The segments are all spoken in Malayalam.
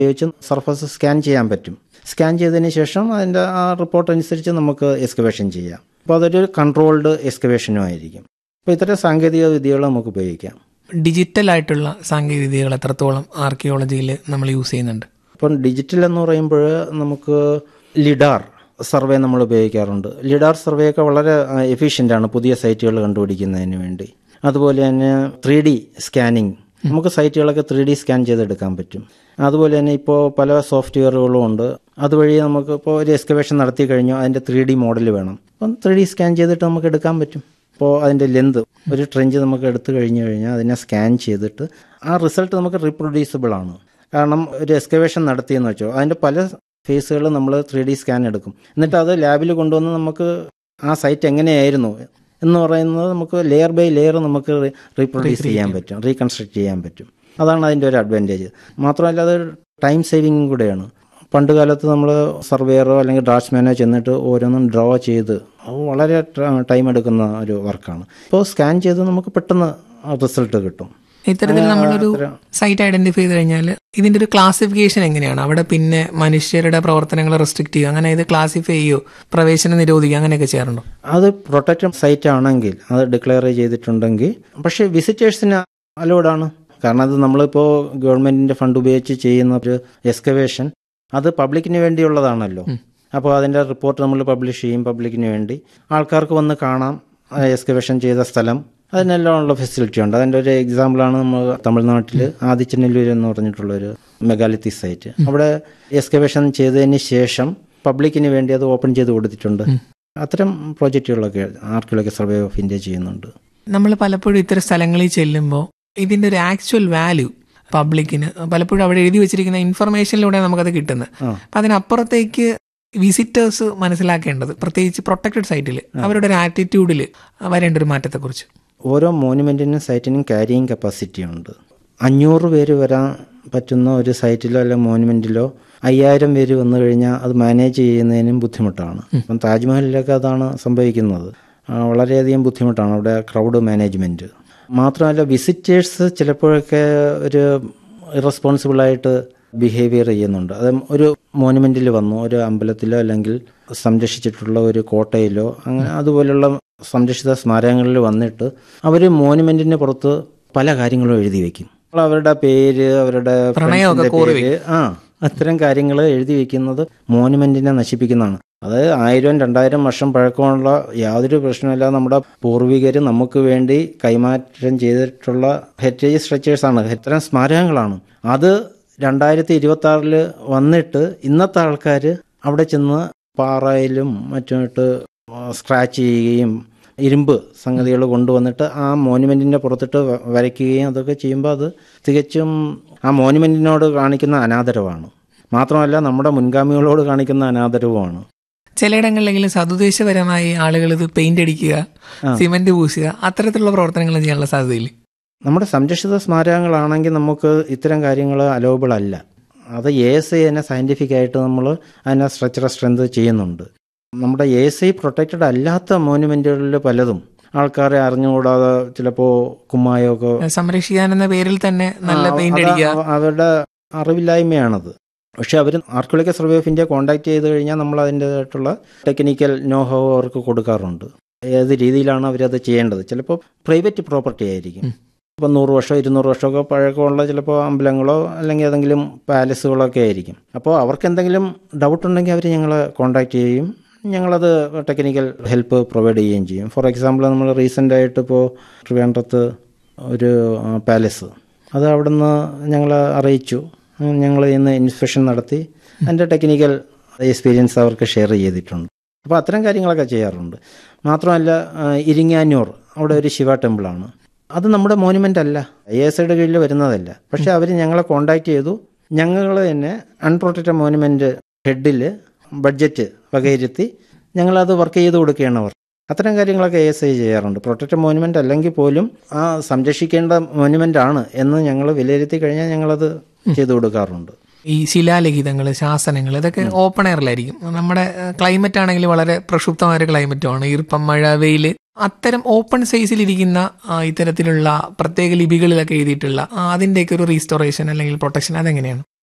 ഉപയോഗിച്ച് സർഫസ് സ്കാൻ ചെയ്യാൻ പറ്റും സ്കാൻ ചെയ്തതിന് ശേഷം അതിൻ്റെ ആ റിപ്പോർട്ട് അനുസരിച്ച് നമുക്ക് എക്സ്കവേഷൻ ചെയ്യാം അപ്പോൾ അതൊരു കൺട്രോൾഡ് എക്സ്കവേഷനും ആയിരിക്കും അപ്പോൾ ഇത്തരം സാങ്കേതിക വിദ്യകൾ നമുക്ക് ഉപയോഗിക്കാം ഡിജിറ്റൽ ആയിട്ടുള്ള സാങ്കേതിക വിദ്യകൾ എത്രത്തോളം ആർക്കിയോളജിയിൽ നമ്മൾ യൂസ് ചെയ്യുന്നുണ്ട് ഇപ്പം ഡിജിറ്റൽ എന്ന് പറയുമ്പോൾ നമുക്ക് ലിഡാർ സർവേ നമ്മൾ ഉപയോഗിക്കാറുണ്ട് ലിഡാർ സർവേ ഒക്കെ വളരെ എഫിഷ്യൻ്റ് ആണ് പുതിയ സൈറ്റുകൾ കണ്ടുപിടിക്കുന്നതിന് വേണ്ടി അതുപോലെ തന്നെ ത്രീ ഡി സ്കാനിങ് നമുക്ക് സൈറ്റുകളൊക്കെ ത്രീ ഡി സ്കാൻ ചെയ്തെടുക്കാൻ പറ്റും അതുപോലെ തന്നെ ഇപ്പോൾ പല സോഫ്റ്റ്വെയറുകളും ഉണ്ട് അതുവഴി നമുക്ക് ഇപ്പോൾ ഒരു എക്സ്കവേഷൻ നടത്തി കഴിഞ്ഞു അതിൻ്റെ ത്രീ ഡി മോഡൽ വേണം അപ്പം ത്രീ ഡി സ്കാൻ ചെയ്തിട്ട് നമുക്ക് എടുക്കാൻ പറ്റും ഇപ്പോൾ അതിൻ്റെ ലെന്ത് ഒരു ട്രെഞ്ച് നമുക്ക് എടുത്തു കഴിഞ്ഞു കഴിഞ്ഞാൽ അതിനെ സ്കാൻ ചെയ്തിട്ട് ആ റിസൾട്ട് നമുക്ക് റീപ്രൊഡ്യൂസിബിൾ ആണ് കാരണം ഒരു എക്സ്കവേഷൻ നടത്തിയെന്ന് വെച്ചോ അതിൻ്റെ പല ഫേസുകൾ നമ്മൾ ത്രീ ഡി സ്കാൻ എടുക്കും എന്നിട്ട് അത് ലാബിൽ കൊണ്ടുവന്ന് നമുക്ക് ആ സൈറ്റ് എങ്ങനെയായിരുന്നു എന്ന് പറയുന്നത് നമുക്ക് ലെയർ ബൈ ലെയർ നമുക്ക് റീപ്രൊഡ്യൂസ് ചെയ്യാൻ പറ്റും റീകൺസ്ട്രക്ട് ചെയ്യാൻ പറ്റും അതാണ് അതിൻ്റെ ഒരു അഡ്വാൻറ്റേജ് മാത്രമല്ല അത് ടൈം സേവിങ്ങും കൂടെയാണ് പണ്ട് കാലത്ത് നമ്മൾ സർവേയറോ അല്ലെങ്കിൽ ഡ്രാഫ്റ്റ്സ്മാനോ ചെന്നിട്ട് ഓരോന്നും ഡ്രോ ചെയ്ത് അത് വളരെ ടൈം എടുക്കുന്ന ഒരു വർക്കാണ് ഇപ്പോൾ സ്കാൻ ചെയ്ത് നമുക്ക് പെട്ടെന്ന് റിസൾട്ട് കിട്ടും ഇത്തരത്തിൽ നമ്മളൊരു സൈറ്റ് ഐഡന്റിഫൈ ചെയ്ത് കഴിഞ്ഞാൽ ഇതിന്റെ ഒരു ക്ലാസിഫിക്കേഷൻ എങ്ങനെയാണ് അവിടെ പിന്നെ മനുഷ്യരുടെ പ്രവർത്തനങ്ങൾ റെസ്ട്രിക്ട് ചെയ്യുക അങ്ങനെ ഇത് ക്ലാസിഫൈ ചെയ്യോ പ്രവേശനം നിരോധിക്കുക അങ്ങനെയൊക്കെ ചെയ്യാറുണ്ടോ അത് പ്രൊട്ടക്റ്റഡ് സൈറ്റ് ആണെങ്കിൽ അത് ഡിക്ലെയർ ചെയ്തിട്ടുണ്ടെങ്കിൽ പക്ഷേ വിസിറ്റേഴ്സിന് അലോഡാണ് കാരണം അത് നമ്മളിപ്പോൾ ഗവൺമെന്റിന്റെ ഫണ്ട് ഉപയോഗിച്ച് ചെയ്യുന്ന ഒരു എക്സ്കവേഷൻ അത് പബ്ലിക്കിന് വേണ്ടിയുള്ളതാണല്ലോ അപ്പോൾ അതിൻ്റെ റിപ്പോർട്ട് നമ്മൾ പബ്ലിഷ് ചെയ്യും പബ്ലിക്കിന് വേണ്ടി ആൾക്കാർക്ക് വന്ന് കാണാം എക്സ്കവേഷൻ ചെയ്ത സ്ഥലം അതിനെല്ലാം ഉള്ള ഫെസിലിറ്റി ഉണ്ട് അതിൻ്റെ ഒരു എക്സാമ്പിളാണ് നമ്മൾ തമിഴ്നാട്ടിൽ ആദിച്ചനല്ലൂർ എന്ന് പറഞ്ഞിട്ടുള്ളൊരു മെഗാലിത്തി സൈറ്റ് അവിടെ എക്സ്കവേഷൻ ചെയ്തതിന് ശേഷം പബ്ലിക്കിന് വേണ്ടി അത് ഓപ്പൺ ചെയ്ത് കൊടുത്തിട്ടുണ്ട് അത്തരം പ്രോജക്റ്റുകളൊക്കെ ആർക്കിയോളജി സർവേ ഓഫ് ഇന്ത്യ ചെയ്യുന്നുണ്ട് നമ്മൾ പലപ്പോഴും ഇത്തരം സ്ഥലങ്ങളിൽ ചെല്ലുമ്പോൾ ഇതിന്റെ ഒരു ആക്ച്വൽ വാല്യൂ പബ്ലിക്കിന് പലപ്പോഴും അവിടെ എഴുതി വെച്ചിരിക്കുന്ന ഇൻഫർമേഷനിലൂടെ നമുക്കത് കിട്ടുന്നത് അപ്പം അതിനപ്പുറത്തേക്ക് വിസിറ്റേഴ്സ് മനസ്സിലാക്കേണ്ടത് പ്രത്യേകിച്ച് പ്രൊട്ടക്റ്റഡ് സൈറ്റിൽ അവരുടെ ഒരു ആറ്റിറ്റ്യൂഡിൽ വരേണ്ട ഒരു മാറ്റത്തെക്കുറിച്ച് ഓരോ മോനുമെന്റിനും സൈറ്റിനും ക്യാരിയിങ് കപ്പാസിറ്റി ഉണ്ട് അഞ്ഞൂറ് പേര് വരാൻ പറ്റുന്ന ഒരു സൈറ്റിലോ അല്ലെങ്കിൽ മോനുമെന്റിലോ അയ്യായിരം പേര് വന്നു കഴിഞ്ഞാൽ അത് മാനേജ് ചെയ്യുന്നതിനും ബുദ്ധിമുട്ടാണ് അപ്പം താജ്മഹലിലൊക്കെ അതാണ് സംഭവിക്കുന്നത് ആ, വളരെയധികം ബുദ്ധിമുട്ടാണ് അവിടെ ക്രൗഡ് മാനേജ്മെന്റ് മാത്രമല്ല വിസിറ്റേഴ്സ് ചിലപ്പോഴൊക്കെ ഒരു ഇറസ്പോൺസിബിളായിട്ട് ബിഹേവിയർ ചെയ്യുന്നുണ്ട് അത് ഒരു മോനുമെന്റിൽ വന്നു ഒരു അമ്പലത്തിലോ അല്ലെങ്കിൽ സംരക്ഷിച്ചിട്ടുള്ള ഒരു കോട്ടയിലോ അങ്ങനെ അതുപോലുള്ള സംരക്ഷിത സ്മാരകങ്ങളിൽ വന്നിട്ട് അവർ മോനുമെന്റിന് പുറത്ത് പല കാര്യങ്ങളും എഴുതി വെക്കും അവരുടെ പേര് അവരുടെ പ്രണയമൊക്കെ friends ന്റെ പേര് ആ അത്തരം കാര്യങ്ങൾ എഴുതി വെക്കുന്നത് മോനുമെന്റിനെ നശിപ്പിക്കുന്നതാണ് അതായത് ആയിരം രണ്ടായിരം വർഷം പഴക്കമുള്ള യാതൊരു പ്രശ്നമില്ലാതെ നമ്മുടെ പൂർവികർ നമുക്ക് വേണ്ടി കൈമാറ്റം ചെയ്തിട്ടുള്ള ഹെറിറ്റേജ് സ്ട്രക്ചേഴ്സ് ആണ് ഇത്തരം സ്മാരകങ്ങളാണ് അത് രണ്ടായിരത്തി ഇരുപത്തി ആറിൽ വന്നിട്ട് ഇന്നത്തെ ആൾക്കാർ അവിടെ ചെന്ന് പാറയിലും മറ്റുമായിട്ട് സ്ക്രാച്ച് ചെയ്യുകയും ഇരുമ്പ് സംഗതികൾ കൊണ്ടുവന്നിട്ട് ആ മോനുമെന്റിന്റെ പുറത്തിട്ട് വ- വരയ്ക്കുകയും അതൊക്കെ ചെയ്യുമ്പോൾ അത് തികച്ചും ആ മോനുമെന്റിനോട് കാണിക്കുന്ന അനാദരവാണ് മാത്രമല്ല നമ്മുടെ മുൻഗാമികളോട് കാണിക്കുന്ന അനാദരവുമാണ് ചിലയിടങ്ങളിലെങ്കിലും സതുദ്ദേശപരമായി ആളുകൾ ഇത് പെയിന്റ് അടിക്കുക സിമന്റ് പൂശുക അത്തരത്തിലുള്ള പ്രവർത്തനങ്ങൾ ചെയ്യാനുള്ള സാധ്യതയില്ല നമ്മുടെ സംരക്ഷിത സ്മാരകങ്ങളാണെങ്കിൽ നമുക്ക് ഇത്തരം കാര്യങ്ങൾ അലോബിൾ അല്ല അത് എ എസ് ഐ തന്നെ സയൻറ്റിഫിക് ആയിട്ട് നമ്മൾ അതിനെ സ്ട്രക്ചർ സ്ട്രെങ്ത് ചെയ്യുന്നുണ്ട് നമ്മുടെ എ എസ് ഐ പ്രൊട്ടക്റ്റഡ് അല്ലാത്ത മോനുമെന്റുകളിൽ പലതും ആൾക്കാരെ അറിഞ്ഞുകൂടാതെ ചിലപ്പോൾ കുമ്മായമൊക്കെ സംരക്ഷിക്കാൻ എന്ന പേരിൽ തന്നെ നല്ല ആ, പെയിന്റ് അത് അടിക്കുക അവരുടെ അറിവില്ലായ്മയാണത് പക്ഷെ അവർ archaeological survey of India contact ചെയ്ത് കഴിഞ്ഞാൽ നമ്മൾ അതിൻ്റെതായിട്ടുള്ള ടെക്നിക്കൽ നോഹോ അവർക്ക് കൊടുക്കാറുണ്ട് ഏത് രീതിയിലാണ് അവരത് ചെയ്യേണ്ടത് ചിലപ്പോൾ പ്രൈവറ്റ് പ്രോപ്പർട്ടി ആയിരിക്കും ഇപ്പം നൂറ് വർഷം ഇരുന്നൂറ് വർഷമൊക്കെ പഴക്കമുള്ള ചിലപ്പോൾ അമ്പലങ്ങളോ അല്ലെങ്കിൽ ഏതെങ്കിലും പാലസുകളൊക്കെ ആയിരിക്കും അപ്പോൾ അവർക്ക് എന്തെങ്കിലും ഡൗട്ട് ഉണ്ടെങ്കിൽ അവർ ഞങ്ങളെ കോൺടാക്ട് ചെയ്യും ഞങ്ങളത് ടെക്നിക്കൽ ഹെൽപ്പ് പ്രൊവൈഡ് ചെയ്യുകയും ചെയ്യും ഫോർ എക്സാമ്പിൾ നമ്മൾ റീസെൻ്റ് ആയിട്ട് ഇപ്പോൾ ട്രിവാൻഡ്രത്ത് ഒരു പാലസ് അത് അവിടുന്ന് ഞങ്ങൾ അറിയിച്ചു ഞങ്ങൾ ഇന്ന് ഇൻസ്പെക്ഷൻ നടത്തി അതിൻ്റെ ടെക്നിക്കൽ എക്സ്പീരിയൻസ് അവർക്ക് ഷെയർ ചെയ്തിട്ടുണ്ട് അപ്പോൾ അത്തരം കാര്യങ്ങളൊക്കെ ചെയ്യാറുണ്ട് മാത്രമല്ല ആ, ഇരിങ്ങാനൂർ അവിടെ ഒരു ശിവ ടെമ്പിളാണ് അത് നമ്മുടെ മോനുമെൻ്റ് അല്ല ഐ എസ് ഐയുടെ കീഴിൽ വരുന്നതല്ല പക്ഷേ അവർ ഞങ്ങളെ കോണ്ടാക്ട് ചെയ്തു ഞങ്ങൾ തന്നെ അൺപ്രൊട്ടക്റ്റഡ് മോനുമെൻ്റ് ഹെഡിൽ ബഡ്ജറ്റ് വകയിരുത്തി ഞങ്ങളത് വർക്ക് ചെയ്ത് കൊടുക്കുകയാണ് അവർ അത്തരം കാര്യങ്ങളൊക്കെ എ എസ് ഐ ചെയ്യാറുണ്ട് പ്രൊട്ടക്റ്റഡ് മോനുമെൻ്റ് അല്ലെങ്കിൽ പോലും ആ സംരക്ഷിക്കേണ്ട മോനുമെൻ്റ് ആണ് എന്ന് ഞങ്ങൾ വിലയിരുത്തി കഴിഞ്ഞാൽ ഞങ്ങളത് ചെയ്തു കൊടുക്കാറുണ്ട് ഈ ശിലാലിഖിതങ്ങൾ ശാസനങ്ങൾ ഇതൊക്കെ ഓപ്പൺ എയറിലായിരിക്കും നമ്മുടെ ക്ലൈമറ്റ് ആണെങ്കിൽ വളരെ പ്രക്ഷുബ്ധമായ ഒരു ക്ലൈമറ്റുമാണ് ഈർപ്പം മഴ വെയിൽ അത്തരം ഓപ്പൺ സ്പേസിലിരിക്കുന്ന ആ, ഇത്തരത്തിലുള്ള പ്രത്യേക ലിപികളിലൊക്കെ എഴുതിയിട്ടുള്ള ആ, അതിന്റെയൊക്കെ ഒരു റീസ്റ്റോറേഷൻ അല്ലെങ്കിൽ പ്രൊട്ടക്ഷൻ അതെങ്ങനെയാണ്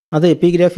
അത് എപ്പിഗ്രാഫി